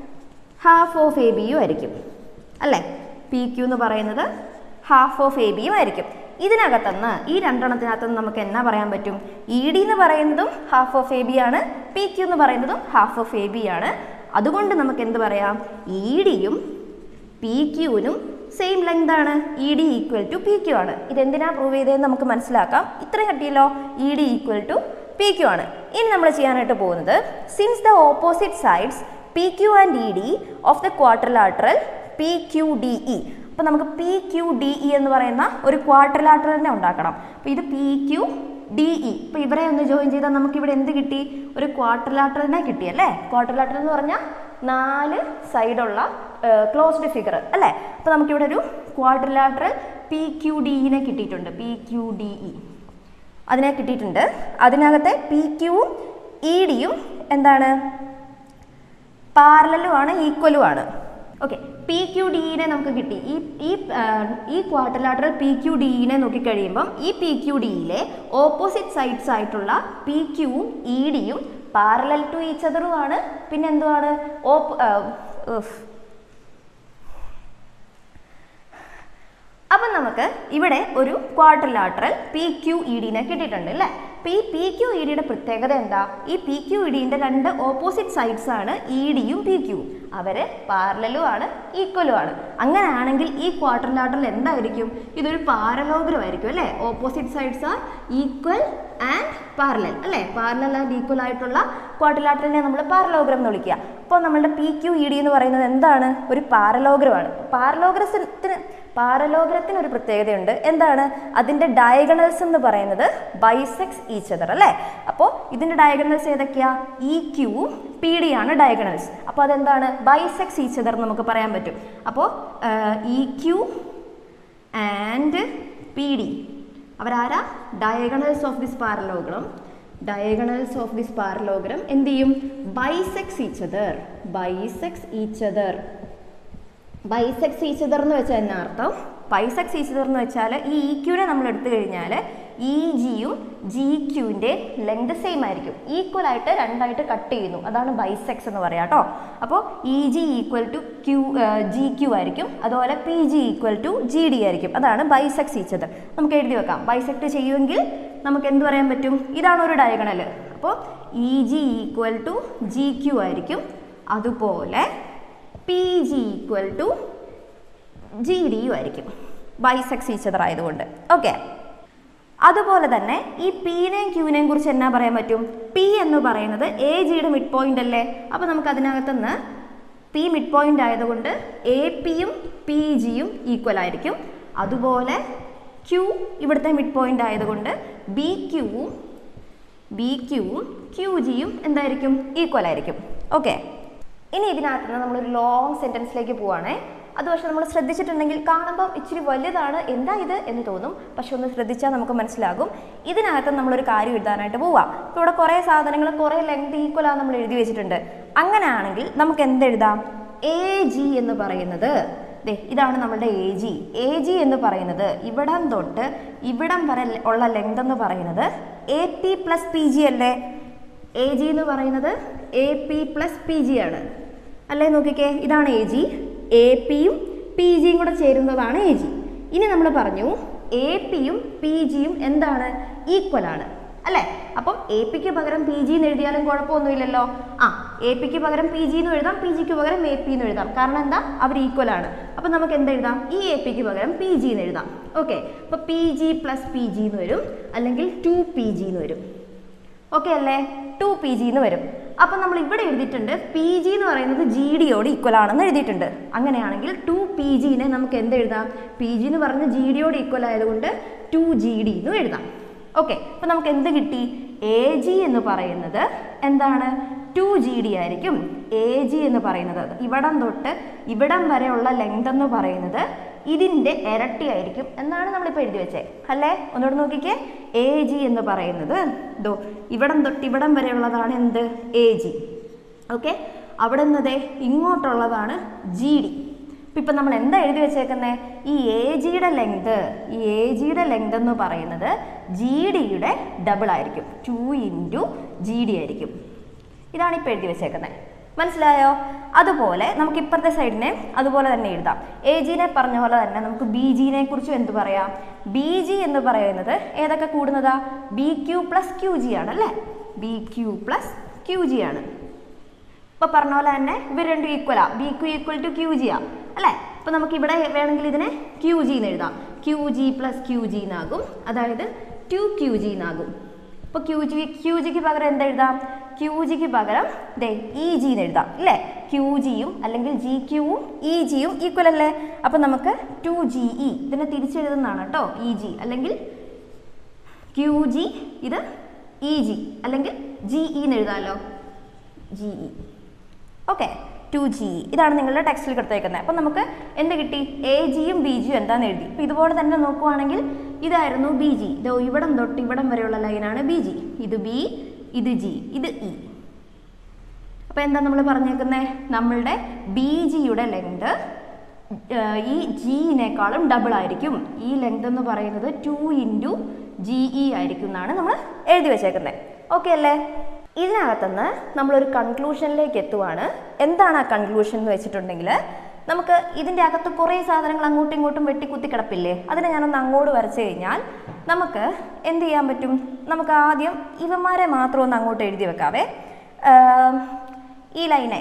ഹാഫ് ഓഫ് എ ബിയും ആയിരിക്കും അല്ലേ പി ക്യു എന്ന് പറയുന്നത് ഹാഫ് ഓഫ് എ ബിയും ആയിരിക്കും ഇതിനകത്തുനിന്ന് ഈ രണ്ടെണ്ണത്തിനകത്തുനിന്ന് നമുക്ക് എന്നാ പറയാൻ പറ്റും ഇ ഡി എന്ന് പറയുന്നതും ഹാഫ് ഓഫ് എ ബി ആണ് പി ക്യു എന്ന് പറയുന്നതും ഹാഫ് ഓഫ് എ ബി ആണ് അതുകൊണ്ട് നമുക്ക് എന്ത് പറയാം ഇ ഡിയും പി ക്യൂവിനും സെയിം ലെങ്ത് ആണ് E D equal to P Q ആണ് ഇതെന്തിനാ പ്രൂവ് ചെയ്തതെന്ന് നമുക്ക് മനസ്സിലാക്കാം ഇത്രയും കിട്ടിയല്ലോ E D equal to P Q ആണ് ഇനി നമ്മൾ ചെയ്യാനായിട്ട് പോകുന്നത് since the opposite sides P Q and E D of the quadrilateral P Q D E അപ്പോൾ നമുക്ക് പി ക്യു ഡി ഇ എന്ന് പറയുന്ന ഒരു ക്വാർട്ടർലാറ്ററലിനെ ഉണ്ടാക്കണം അപ്പോൾ ഇത് പി ക്യു ഡി ഇ ഇപ്പോൾ ഇവരെ ഒന്ന് ജോയിൻ ചെയ്താൽ നമുക്ക് ഇവിടെ എന്ത് കിട്ടി ഒരു ക്വാർട്ടർലാറ്ററലിനെ കിട്ടി അല്ലേ ക്വാർട്ടർലാറ്ററൽ എന്ന് പറഞ്ഞാൽ നാല് സൈഡുള്ള ക്ലോസ്ഡ് ഫിഗർ അല്ലേ അപ്പോൾ നമുക്കിവിടെ ഒരു ക്വാർട്ടർലാറ്ററൽ പി ക്യു ഡി ഇനെ കിട്ടിയിട്ടുണ്ട് പി ക്യു ഡി ഇ അതിനെ കിട്ടിയിട്ടുണ്ട് അതിനകത്തെ പി ക്യുവും ഇ ഡിയും എന്താണ് പാരലലും ആണ് ഈക്വലും ആണ് ഓക്കെ പി ക്യു ഡിനെ നമുക്ക് കിട്ടി ഈ ഈ ആ, ഈ ക്വാർട്ടർലാറ്ററൽ പി ക്യു ഡിനെ നോക്കിക്കഴിയുമ്പം ഈ പി ക്യു ഡിയിലെ ഓപ്പോസിറ്റ് സൈഡ്സ് ആയിട്ടുള്ള പി ക്യുവും ഇ ഡിയും പാരലൽ ടു ഈച്ച് അതറുമാണ് പിന്നെ എന്തുവാണ് ഓപ്പ് ആ, ഉഫ്. അപ്പം നമുക്ക് ഇവിടെ ഒരു ക്വാർട്ടർലാറ്ററൽ പി ക്യു ഇ ഡിനെ കിട്ടിയിട്ടുണ്ട് അല്ലേ അപ്പോൾ ഈ പി ക്യു ഇ ഡിയുടെ പ്രത്യേകത എന്താ ഈ പി ക്യു ഇ ഡിൻ്റെ രണ്ട് ഓപ്പോസിറ്റ് സൈഡ്സ് ആണ് ഇ ഡിയും പി ക്യുവും അവർ പാരലലും ആണ് ഈക്വലും ആണ് അങ്ങനെയാണെങ്കിൽ ഈ ക്വാർട്ടർലാറ്ററൽ എന്തായിരിക്കും ഇതൊരു പാരലോഗ്രം ആയിരിക്കും അല്ലേ opposite sides are equal and parallel അല്ലേ പാരലൽ ആൻഡ് ഈക്വൽ ആയിട്ടുള്ള ക്വാർട്ടർലാറ്ററിനെ നമ്മൾ പാരലോഗ്രം എന്ന് വിളിക്കുക അപ്പോൾ നമ്മളുടെ പി ക്യു ഇ ഡി എന്ന് പറയുന്നത് എന്താണ് ഒരു പാരലോഗ്രമാണ് പാരലോഗ്രത്തിന് പാരലോഗ്രത്തിന് ഒരു പ്രത്യേകതയുണ്ട് എന്താണ് അതിൻ്റെ ഡയഗണൽസ് എന്ന് പറയുന്നത് ബൈസെക്സ് ഈച്ച് അതർ അല്ലേ അപ്പോൾ ഇതിൻ്റെ ഡയഗണൽസ് ഏതൊക്കെയാ ഇ ക്യൂവും പി ഡി ആണ് ഡയഗണൽസ് അപ്പോൾ അതെന്താണ് ബൈസെക്സ് ഈച്ച് അതർ നമുക്ക് പറയാൻ പറ്റും അപ്പോൾ E Q and P D അവരാരാ diagonals of this parallelogram diagonals of this parallelogram എന്ത് ചെയ്യും bisects each other bisects each other bisects each other എന്ന് വെച്ചാൽ എന്നാ അർത്ഥം ബൈസെക്സ് ഈച്ചതർ എന്ന് വെച്ചാൽ ഈ ഇ ക്യൂനെ നമ്മൾ എടുത്തു കഴിഞ്ഞാൽ ഇ ജിയും ജി ക്യൂവിൻ്റെ ലെങ്ത് സെയിം ആയിരിക്കും ഈക്വൽ ആയിട്ട് രണ്ടായിട്ട് കട്ട് ചെയ്യുന്നു അതാണ് ബൈസെക്സ് എന്ന് പറയാം കേട്ടോ അപ്പോൾ E G equal to Q G Q ആയിരിക്കും അതുപോലെ P G equal to G D ആയിരിക്കും അതാണ് ബൈസെക്സ് ഈച്ചതർ നമുക്ക് എഴുതി വെക്കാം ബൈസെക്ട് ചെയ്യുമെങ്കിൽ നമുക്ക് എന്ത് പറയാൻ പറ്റും ഇതാണ് ഒരു ഡയഗണൽ അപ്പോൾ E G equal to G Q ആയിരിക്കും അതുപോലെ P G equal to G D U ആയിരിക്കും ബൈസെക്സ് ഈച്ചതർ ആയതുകൊണ്ട് ഓക്കെ അതുപോലെ തന്നെ ഈ പിനെയും ക്യൂവിനെയും കുറിച്ച് എന്നാ പറയാൻ പറ്റും പി എന്ന് പറയുന്നത് എ ജിയുടെ മിഡ് പോയിന്റ് അല്ലേ അപ്പോൾ നമുക്ക് അതിനകത്തുനിന്ന് പി മിഡ് പോയിന്റ് ആയതുകൊണ്ട് എ പിയും പി ജിയും ഈക്വൽ ആയിരിക്കും അതുപോലെ ക്യൂ ഇവിടുത്തെ മിഡ് പോയിന്റ് ആയതുകൊണ്ട് ബി ക്യൂവും ബി ക്യൂവും ക്യൂ ജിയും എന്തായിരിക്കും ഈക്വൽ ആയിരിക്കും ഓക്കെ ഇനി ഇതിനകത്ത് നിന്ന് നമ്മളൊരു ലോങ് സെൻറ്റൻസിലേക്ക് പോവാണേ അത് പക്ഷെ നമ്മൾ ശ്രദ്ധിച്ചിട്ടുണ്ടെങ്കിൽ കാണുമ്പോൾ ഇച്ചിരി വലുതാണ് എന്താ ഇത് എന്ന് തോന്നും പക്ഷെ ഒന്ന് ശ്രദ്ധിച്ചാൽ നമുക്ക് മനസ്സിലാകും ഇതിനകത്ത് നമ്മളൊരു കാര്യം എഴുതാനായിട്ട് പോവാം ഇപ്പോൾ ഇവിടെ കുറേ സാധനങ്ങൾ കുറേ ലെങ്ത് ഈക്വലാണ് നമ്മൾ എഴുതി വെച്ചിട്ടുണ്ട് അങ്ങനെയാണെങ്കിൽ നമുക്ക് എന്തെഴുതാം എ ജി എന്ന് പറയുന്നത് ദേ ഇതാണ് നമ്മളുടെ എ ജി എ ജി എന്ന് പറയുന്നത് ഇവിടം തൊട്ട് ഇവിടം വരെ ഉള്ള ലെങ്ത് എന്ന് പറയുന്നത് A P plus P G അല്ലേ എ ജി എന്ന് പറയുന്നത് A P plus P G ആണ് അല്ലേ നോക്കിക്കേ ഇതാണ് എ ജി എ പിയും പി ജിയും കൂടെ ചേരുന്നതാണ് എ ജി ഇനി നമ്മൾ പറഞ്ഞു എ പിയും പി ജിയും എന്താണ് ഈക്വൽ ആണ് അല്ലേ അപ്പം എ പിക്ക് പകരം പി ജി എന്ന് എഴുതിയാലും കുഴപ്പമൊന്നുമില്ലല്ലോ ആ എ പിക്ക് പകരം പി ജി എന്ന് എഴുതാം പി ജിക്ക് പകരം എ പി എന്ന് എഴുതാം കാരണം എന്താ അവർ ഈക്വൽ ആണ് അപ്പം നമുക്ക് എന്ത് എഴുതാം ഈ എ പിക്ക് പകരം പി ജി എന്ന് എഴുതാം ഓക്കെ അപ്പോൾ P G plus P G എന്ന് വരും അല്ലെങ്കിൽ ടു പി ജി എന്ന് വരും ഓക്കെ അല്ലേ ടു പി ജി എന്ന് വരും അപ്പം നമ്മൾ ഇവിടെ എഴുതിയിട്ടുണ്ട് പി ജി എന്ന് പറയുന്നത് ജി ഡിയോട് ഈക്വൽ ആണെന്ന് എഴുതിയിട്ടുണ്ട് അങ്ങനെയാണെങ്കിൽ ടു പി ജിനെ നമുക്ക് എന്ത് എഴുതാം പി ജി എന്ന് പറഞ്ഞ് ജി ഡിയോട് ഈക്വൽ ആയതുകൊണ്ട് ടു ജി ഡി എന്നും എഴുതാം ഓക്കെ അപ്പം നമുക്ക് എന്ത് കിട്ടി എ ജി എന്ന് പറയുന്നത് എന്താണ് ടു ജി ഡി ആയിരിക്കും എ ജി എന്ന് പറയുന്നത് ഇവിടം തൊട്ട് ഇവിടം വരെയുള്ള ലെങ്ത് എന്ന് പറയുന്നത് ഇതിൻ്റെ ഇരട്ടിയായിരിക്കും എന്നാണ് നമ്മളിപ്പോൾ എഴുതി വെച്ചേ അല്ലേ ഒന്നുകൂടെ നോക്കിക്കേ എ ജി എന്ന് പറയുന്നത് ദോ ഇവിടം തൊട്ട് ഇവിടം വരെയുള്ളതാണ് എന്ത് എ ജി ഓക്കെ അവിടെ നിന്നതേ ഇങ്ങോട്ടുള്ളതാണ് ജി ഡി ഇപ്പം നമ്മൾ എന്താ എഴുതി വെച്ചേക്കുന്നത് ഈ എ ജിയുടെ ലെങ്ത് ഈ എ ജിയുടെ ലെങ്ത് എന്ന് പറയുന്നത് ജി ഡിയുടെ ഡബിൾ ആയിരിക്കും ടു ഇൻറ്റു ജി ഡി ആയിരിക്കും ഇതാണ് ഇപ്പോൾ എഴുതി വെച്ചേക്കുന്നത് മനസ്സിലായോ അതുപോലെ നമുക്ക് ഇപ്പുറത്തെ സൈഡിനെ അതുപോലെ തന്നെ എഴുതാം എ ജിനെ പറഞ്ഞ പോലെ തന്നെ നമുക്ക് ബി ജിനെ കുറിച്ചും എന്ത് പറയാം ബി ജി എന്ന് പറയുന്നത് ഏതൊക്കെ കൂടുന്നതാ B Q plus Q G ആണ് അല്ലേ B Q plus Q G ആണ് ഇപ്പൊ പറഞ്ഞ പോലെ തന്നെ ഇവർ രണ്ടും ഈക്വലാ B Q equal to Q G ആ അല്ലേ അപ്പൊ നമുക്ക് ഇവിടെ വേണമെങ്കിൽ ഇതിനെ ക്യൂ ജി എന്ന് എഴുതാം Q G plus Q G എന്നാകും അതായത് ടു ക്യൂ ജി എന്നാകും ഇപ്പൊ ക്യൂ ജി ക്യൂ ജിക്ക് പകരം എന്താ എഴുതാം ക്യൂ ജിക്ക് പകരം ദേ ഇ ജി എന്ന് എഴുതാം ഇല്ലേ ക്യൂ ജിയും അല്ലെങ്കിൽ ജി ക്യൂവും ഇ ജിയും ഈക്വൽ അല്ലേ അപ്പൊ നമുക്ക് ടു ജി ഇ ഇതിനെ തിരിച്ചെഴുതുന്നതാണ് കേട്ടോ ഇ ജി അല്ലെങ്കിൽ ക്യൂ ജി ഇത് ഇ ജി അല്ലെങ്കിൽ ജി ഇ എന്ന് എഴുതാമല്ലോ G E okay two G ഇതാണ് നിങ്ങളുടെ ടെക്സ്റ്റിൽ കൊടുത്തേക്കുന്നത് അപ്പം നമുക്ക് എന്ത് കിട്ടി എ ജിയും ബി ജിയും എന്താണെന്ന് എഴുതി അപ്പോൾ ഇതുപോലെ തന്നെ നോക്കുവാണെങ്കിൽ ഇതായിരുന്നു ബി ജി ഇതോ ഇവിടം തൊട്ട് ഇവിടം വരെയുള്ള ലൈനാണ് ബി ജി ഇത് ബി ഇത് ജി ഇത് ഇ അപ്പോൾ എന്താ നമ്മൾ പറഞ്ഞേക്കുന്നത് നമ്മളുടെ ബി ജിയുടെ ലെങ്ത് ഈ ജിയിനേക്കാളും ഡബിൾ ആയിരിക്കും ഈ ലെങ്ത് എന്ന് പറയുന്നത് ടു ഇൻറ്റു ജി ഇ ആയിരിക്കും എന്നാണ് നമ്മൾ എഴുതി വെച്ചേക്കുന്നത് ഓക്കെ അല്ലേ ഇതിനകത്തുനിന്ന് നമ്മളൊരു കൺക്ലൂഷനിലേക്ക് എത്തുവാണ് എന്താണ് ആ കൺക്ലൂഷൻ എന്ന് വെച്ചിട്ടുണ്ടെങ്കിൽ നമുക്ക് ഇതിൻ്റെ അകത്ത് കുറേ സാധനങ്ങൾ അങ്ങോട്ടും ഇങ്ങോട്ടും വെട്ടിക്കുത്തി കിടപ്പില്ലേ അതിനെ ഞാനൊന്ന് അങ്ങോട്ട് വരച്ചു കഴിഞ്ഞാൽ നമുക്ക് എന്ത് ചെയ്യാൻ പറ്റും നമുക്ക് ആദ്യം ഇവന്മാരെ മാത്രം ഒന്ന് അങ്ങോട്ട് എഴുതി വെക്കാവേ ആം, ഈ ലൈനെ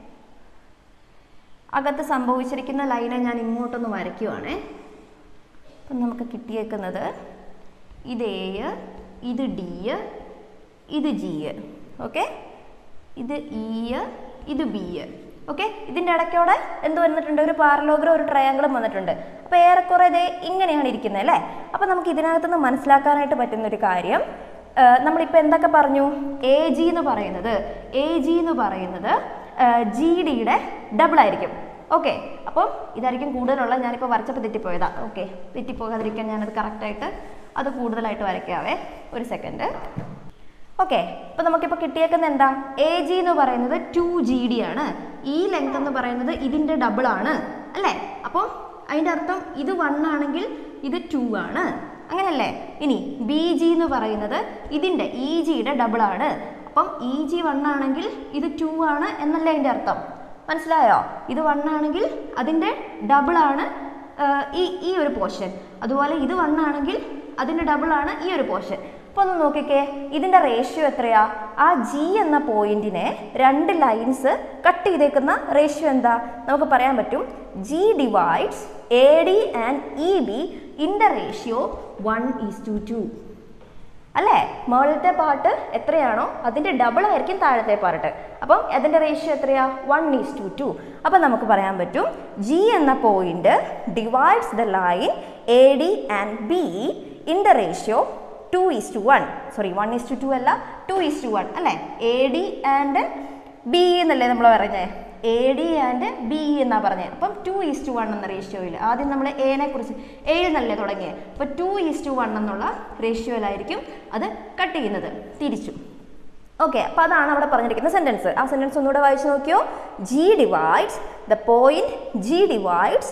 അകത്ത് സംഭവിച്ചിരിക്കുന്ന ലൈനെ ഞാൻ ഇങ്ങോട്ടൊന്ന് വരയ്ക്കുവാണേ അപ്പം നമുക്ക് കിട്ടിയേക്കുന്നത് ഇത് എ ഇത് ഡി ഇത് ജി ഓക്കെ ഇത് ഇ ഇത് ബി ഓക്കെ ഇതിൻ്റെ ഇടയ്ക്കോടെ എന്ത് വന്നിട്ടുണ്ട് ഒരു പാരലോഗ്രം ഒരു ട്രയാങ്കിളും വന്നിട്ടുണ്ട് അപ്പോൾ ഏറെക്കുറെ ഇതേ ഇങ്ങനെയാണ് ഇരിക്കുന്നത് അല്ലേ അപ്പോൾ നമുക്ക് ഇതിനകത്തുനിന്ന് മനസ്സിലാക്കാനായിട്ട് പറ്റുന്ന ഒരു കാര്യം ആ, നമ്മളിപ്പോൾ എന്തൊക്കെ പറഞ്ഞു എ ജി എന്ന് പറയുന്നത് എ ജി എന്ന് പറയുന്നത് ജി ഡിയുടെ ഡബിൾ ആയിരിക്കും ഓക്കെ അപ്പം ഇതായിരിക്കും കൂടുതലുള്ള ഞാനിപ്പോൾ വരച്ചപ്പോൾ തെറ്റിപ്പോയതാ ഓക്കെ തെറ്റിപ്പോകാതിരിക്കാൻ ഞാനത് കറക്റ്റായിട്ട് അത് കൂടുതലായിട്ട് വരയ്ക്കാവേ ഒരു സെക്കൻഡ് ഓക്കെ ഇപ്പൊ നമുക്കിപ്പോൾ കിട്ടിയേക്കുന്ന എന്താ എ ജി എന്ന് പറയുന്നത് ടു ജി ഡി ആണ് ഈ ലെങ്ത് എന്ന് പറയുന്നത് ഇതിന്റെ ഡബിൾ ആണ് അല്ലേ അപ്പം അതിന്റെ അർത്ഥം ഇത് വൺ ആണെങ്കിൽ ഇത് ടു ആണ് അങ്ങനെയല്ലേ ഇനി ബി ജി എന്ന് പറയുന്നത് ഇതിന്റെ ഇ ജിയുടെ ഡബിൾ ആണ് അപ്പം ഇ ജി വൺ ആണെങ്കിൽ ഇത് ടു ആണ് എന്നല്ലേ അതിന്റെ അർത്ഥം മനസ്സിലായോ ഇത് വൺ ആണെങ്കിൽ അതിന്റെ ഡബിൾ ആണ് ആഹ് ഈ ഈ ഒരു പോർഷൻ അതുപോലെ ഇത് വൺ ആണെങ്കിൽ അതിന്റെ ഡബിൾ ആണ് ഈ ഒരു പോർഷൻ അപ്പൊ ഒന്ന് നോക്കിക്കേ ഇതിന്റെ റേഷ്യോ എത്രയാ ആ ജി എന്ന പോയിന്റിനെ രണ്ട് ലൈൻസ് കട്ട് ചെയ്തേക്കുന്ന റേഷ്യോ എന്താ നമുക്ക് പറയാൻ പറ്റും G divides A D and E B in the ratio one is to two അല്ലേ മുകളിലത്തെ പാർട്ട് എത്രയാണോ അതിന്റെ ഡബിൾ ആയിരിക്കും താഴത്തെ പാർട്ട് അപ്പം അതിന്റെ റേഷ്യോ എത്രയാ വൺ ഈസ് ടു ടു അപ്പം നമുക്ക് പറയാൻ പറ്റും ജി എന്ന point divides the line A D and B in the ratio two is to one sorry one is to two അല്ല ടു ഈസ് ടു വൺ അല്ലേ എ ഡി ആൻഡ് ബി എന്നല്ലേ നമ്മൾ പറഞ്ഞേ A D and B E എന്നാ പറഞ്ഞത് അപ്പം to is to one എന്ന റേഷ്യോയിൽ ആദ്യം നമ്മൾ എനെ കുറിച്ച് ഏഴ് നല്ലേ തുടങ്ങിയത് അപ്പോൾ ടു ഈസ് ടു വൺ എന്നുള്ള റേഷ്യോയിലായിരിക്കും അത് കട്ട് ചെയ്യുന്നത് തിരിച്ചു ഓക്കെ അപ്പോൾ അതാണ് അവിടെ പറഞ്ഞിരിക്കുന്ന സെൻറ്റൻസ് ആ സെൻറ്റൻസ് ഒന്നുകൂടെ വായിച്ചു നോക്കിയോ G divides the point G divides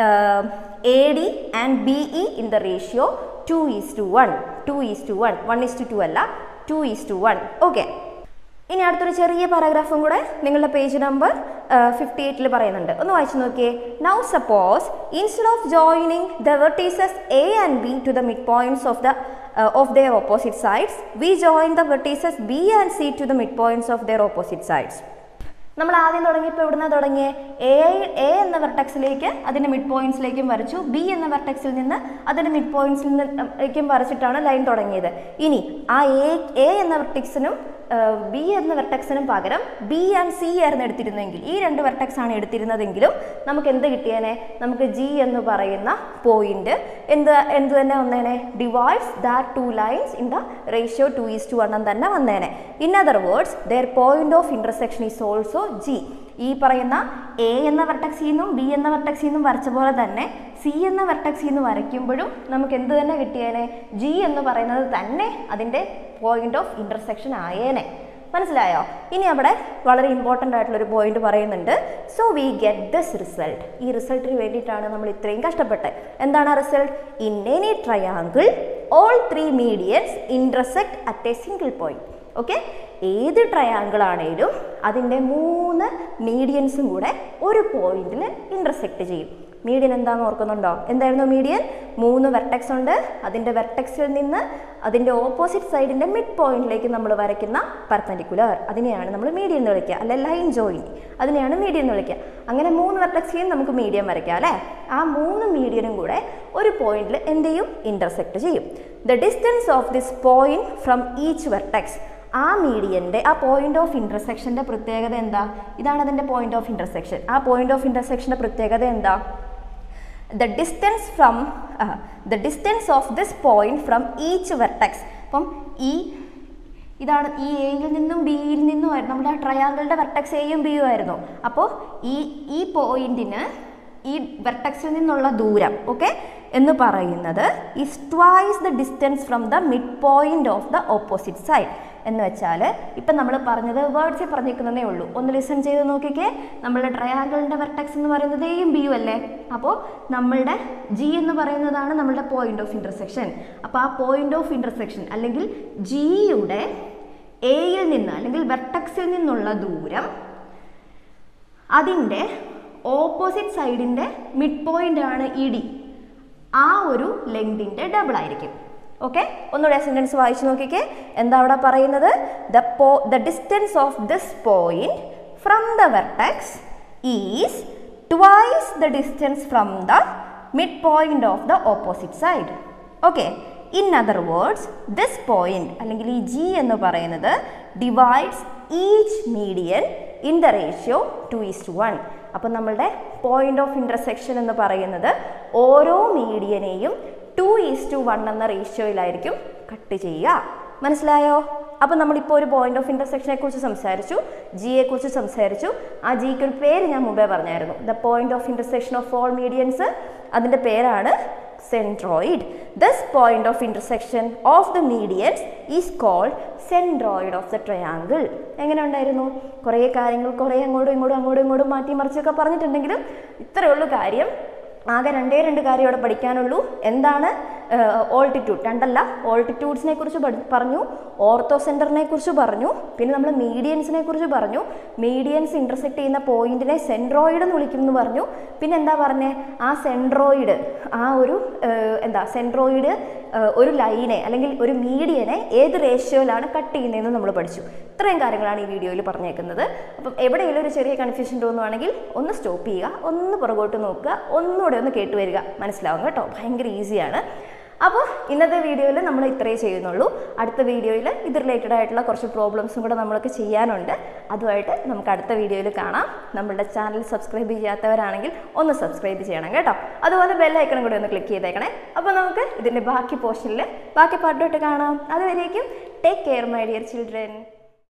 A D and B E in the ratio two is to one two is to one one is to two അല്ല two is to one okay ഇനി അടുത്തൊരു ചെറിയ പാരാഗ്രാഫും കൂടെ നിങ്ങളുടെ page number fifty എയ്റ്റിൽ പറയുന്നുണ്ട് ഒന്ന് വായിച്ചു നോക്കിയേ now suppose instead of joining the vertices A and B to the mid points of the of their opposite sides we join the vertices B and C to the mid points of their opposite sides നമ്മൾ ആദ്യം തുടങ്ങിയപ്പോൾ ഇവിടുന്ന് തുടങ്ങിയ A A എന്ന വെർട്ടക്സിലേക്ക് അതിൻ്റെ mid പോയിന്റ്സിലേക്കും വരച്ചു B എന്ന വെർട്ടക്സിൽ നിന്ന് അതിൻ്റെ മിഡ് പോയിന്റ്സിൽ നിന്നേക്കും വരച്ചിട്ടാണ് ലൈൻ തുടങ്ങിയത് ഇനി ആ എ എ എന്ന വെർട്ടിക്സിനും ബി എന്ന വെർട്ടക്സിനും പകരം ബി ആൻഡ് സി ആയിരുന്നു എടുത്തിരുന്നെങ്കിൽ ഈ രണ്ട് വെർട്ടക്സ് ആണ് എടുത്തിരുന്നതെങ്കിലും നമുക്ക് എന്ത് കിട്ടിയേനെ നമുക്ക് ജി എന്ന് പറയുന്ന പോയിന്റ് എന്ത് എന്ത് തന്നെ വന്നേനെ divides that two lines in the ratio two is to one തന്നെ വന്നേനെ in other words the point of intersection is also G ഈ പറയുന്ന എ എന്ന വെർട്ടക്സിൽ നിന്നും ബി എന്ന വെർട്ടക്സിൽ നിന്നും വരച്ച പോലെ തന്നെ സി എന്ന വെർട്ടക്സിൽ നിന്ന് വരയ്ക്കുമ്പോഴും നമുക്ക് എന്ത് തന്നെ കിട്ടിയേനെ ജി എന്ന് പറയുന്നത് തന്നെ അതിൻ്റെ പോയിന്റ് ഓഫ് ഇന്റർസെക്ഷൻ ആയേനെ മനസ്സിലായോ ഇനി അവിടെ വളരെ ഇമ്പോർട്ടൻ്റ് ആയിട്ടുള്ളൊരു പോയിന്റ് പറയുന്നുണ്ട് so we get this result ഈ റിസൾട്ടിന് വേണ്ടിയിട്ടാണ് നമ്മൾ ഇത്രയും കഷ്ടപ്പെട്ടത് എന്താണ് ആ result in any triangle all three medians intersect at a single point okay ഏത് ട്രയാങ്കിൾ ആണേലും അതിൻ്റെ മൂന്ന് മീഡിയൻസും കൂടെ ഒരു പോയിന്റിൽ ഇന്റർസെക്ട് ചെയ്യും മീഡിയൻ എന്താണെന്ന് ഓർക്കുന്നുണ്ടോ എന്തായിരുന്നു മീഡിയൻ മൂന്ന് വെർട്ടെക്സ് ഉണ്ട് അതിൻ്റെ വെർട്ടെക്സിൽ നിന്ന് അതിൻ്റെ ഓപ്പോസിറ്റ് സൈഡിൻ്റെ മിഡ് പോയിന്റിലേക്ക് നമ്മൾ വരയ്ക്കുന്ന പെർപെൻഡിക്കുലർ അതിനെയാണ് നമ്മൾ മീഡിയൻ എന്ന് വിളിക്കുക അല്ലെ ലൈൻ ജോയിൻ അതിനെയാണ് മീഡിയൻ എന്ന് വിളിക്കുക അങ്ങനെ മൂന്ന് വെർട്ടെക്സിലും നമുക്ക് മീഡിയം വരയ്ക്കാം അല്ലേ ആ മൂന്ന് മീഡിയനും കൂടെ ഒരു പോയിന്റിൽ എന്ത് ചെയ്യും ഇന്റർസെക്ട് ചെയ്യും the distance of this point from each vertex ആ മീഡിയൻ്റെ ആ പോയിന്റ് ഓഫ് ഇൻ്റർസെക്ഷൻ്റെ പ്രത്യേകത എന്താ ഇതാണ് അതിൻ്റെ പോയിന്റ് ഓഫ് ഇൻ്റർസെക്ഷൻ ആ പോയിന്റ് ഓഫ് ഇൻ്റർസെക്ഷൻ്റെ പ്രത്യേകത എന്താ the distance from the distance of this point from each vertex അപ്പം ഈ ഇതാണ് ഈ എയിൽ നിന്നും ബിയിൽ നിന്നും ആയിരുന്നു നമ്മുടെ ട്രയാങ്കിളുടെ വെർട്ടെക്സ് എയും ബിയും ആയിരുന്നു അപ്പോൾ ഈ ഈ പോയിന്റിന് ഈ വെർട്ടെക്സിൽ നിന്നുള്ള ദൂരം ഓക്കെ എന്ന് പറയുന്നത് is twice the distance from the mid point of the opposite side എന്ന് വെച്ചാൽ ഇപ്പം നമ്മൾ പറഞ്ഞത് വേർഡ്സിൽ പറഞ്ഞിരിക്കുന്നതേ ഉള്ളൂ ഒന്ന് ലിസൺ ചെയ്ത് നോക്കിക്കേ നമ്മളുടെ ട്രയാങ്കിളിൻ്റെ വെർട്ടെക്സ് എന്ന് പറയുന്നത് എയും ബിയും അല്ലേ അപ്പോൾ നമ്മളുടെ ജി എന്ന് പറയുന്നതാണ് നമ്മളുടെ പോയിന്റ് ഓഫ് ഇൻ്റർസെക്ഷൻ അപ്പോൾ ആ പോയിന്റ് ഓഫ് ഇൻ്റർസെക്ഷൻ അല്ലെങ്കിൽ ജിയുടെ എയിൽ നിന്ന് അല്ലെങ്കിൽ വെർട്ടക്സിൽ നിന്നുള്ള ദൂരം അതിൻ്റെ ഓപ്പോസിറ്റ് സൈഡിൻ്റെ മിഡ് പോയിന്റ് ആണ് ഇ ഡി ആ ഒരു ലെങ്തിൻ്റെ ഡബിൾ ആയിരിക്കും ഓക്കെ ഒന്നുകൂടെ സെൻറ്റൻസ് വായിച്ചു നോക്കിക്കേ എന്താ അവിടെ പറയുന്നത് ദ പോ the distance of this point from the vertex is twice the distance from the mid point of the opposite side okay in other words this point അല്ലെങ്കിൽ ഈ ജി എന്ന് പറയുന്നത് divides each median in the ratio two is to one അപ്പം നമ്മളുടെ point of intersection എന്ന് പറയുന്നത് ഓരോ മീഡിയനെയും ടു ഈസ് ടു വൺ എന്ന റേഷ്യോയിലായിരിക്കും കട്ട് ചെയ്യുക മനസ്സിലായോ അപ്പം നമ്മളിപ്പോൾ ഒരു പോയിന്റ് ഓഫ് ഇൻ്റർസെക്ഷനെ കുറിച്ച് സംസാരിച്ചു ജിയെ കുറിച്ച് സംസാരിച്ചു ആ ജിക്ക് ഒരു പേര് ഞാൻ മുമ്പേ പറഞ്ഞായിരുന്നു the point of intersection of all medians അതിൻ്റെ പേരാണ് centroid this point of intersection of the medians is called centroid of the triangle എങ്ങനെ ഉണ്ടായിരുന്നു കുറേ കാര്യങ്ങൾ കുറേ അങ്ങോട്ടും ഇങ്ങോട്ടും അങ്ങോട്ടും ഇങ്ങോട്ടും മാറ്റി മറിച്ചൊക്കെ പറഞ്ഞിട്ടുണ്ടെങ്കിലും ഇത്രയേ ഉള്ളൂ കാര്യം ആകെ രണ്ടേ രണ്ട് കാര്യം ഇവിടെ പഠിക്കാനുള്ളൂ എന്താണ് ഓൾട്ടിറ്റ്യൂഡ് രണ്ടല്ല ഓൾട്ടിറ്റ്യൂഡ്സിനെ കുറിച്ച് പഠി- പറഞ്ഞു ഓർത്തോ സെൻറ്ററിനെ കുറിച്ച് പറഞ്ഞു പിന്നെ നമ്മൾ മീഡിയൻസിനെ കുറിച്ച് പറഞ്ഞു മീഡിയൻസ് ഇൻ്റർസെക്ട് ചെയ്യുന്ന പോയിന്റിനെ സെൻട്രോയിഡ് എന്ന് വിളിക്കും എന്ന് പറഞ്ഞു പിന്നെ എന്താ പറഞ്ഞേ ആ സെൻട്രോയിഡ് ആ ഒരു ഏഹ്, എന്താ സെൻട്രോയിഡ് ഏഹ്, ഒരു ലൈനെ അല്ലെങ്കിൽ ഒരു മീഡിയനെ ഏത് റേഷ്യോയിലാണ് കട്ട് ചെയ്യുന്നതെന്ന് നമ്മൾ പഠിച്ചു ഇത്രയും കാര്യങ്ങളാണ് ഈ വീഡിയോയിൽ പറഞ്ഞേക്കുന്നത് അപ്പം എവിടെയെങ്കിലും ഒരു ചെറിയ കൺഫ്യൂഷൻ തോന്നുവാണെങ്കിൽ ഒന്ന് സ്റ്റോപ്പ് ചെയ്യുക ഒന്ന് പുറകോട്ട് നോക്കുക ഒന്നുകൂടെ ഒന്ന് കേട്ട് വരിക മനസ്സിലാവും കേട്ടോ ഭയങ്കര ഈസിയാണ് അപ്പോൾ ഇന്നത്തെ വീഡിയോയിൽ നമ്മൾ ഇത്രയേ ചെയ്യുന്നുള്ളൂ അടുത്ത വീഡിയോയിൽ ഇത് റിലേറ്റഡ് ആയിട്ടുള്ള കുറച്ച് പ്രോബ്ലംസും കൂടെ നമ്മൾക്ക് ചെയ്യാനുണ്ട് അതുമായിട്ട് നമുക്ക് അടുത്ത വീഡിയോയിൽ കാണാം നമ്മളുടെ ചാനൽ സബ്സ്ക്രൈബ് ചെയ്യാത്തവരാണെങ്കിൽ ഒന്ന് സബ്സ്ക്രൈബ് ചെയ്യണം കേട്ടോ അതുപോലെ ബെല്ലൈക്കണം കൂടി ഒന്ന് ക്ലിക്ക് ചെയ്തേക്കണേ അപ്പോൾ നമുക്ക് ഇതിൻ്റെ ബാക്കി പോർഷനിൽ ബാക്കി പാർട്ടോട്ട് കാണാം അതുവരേക്കും take care my dear children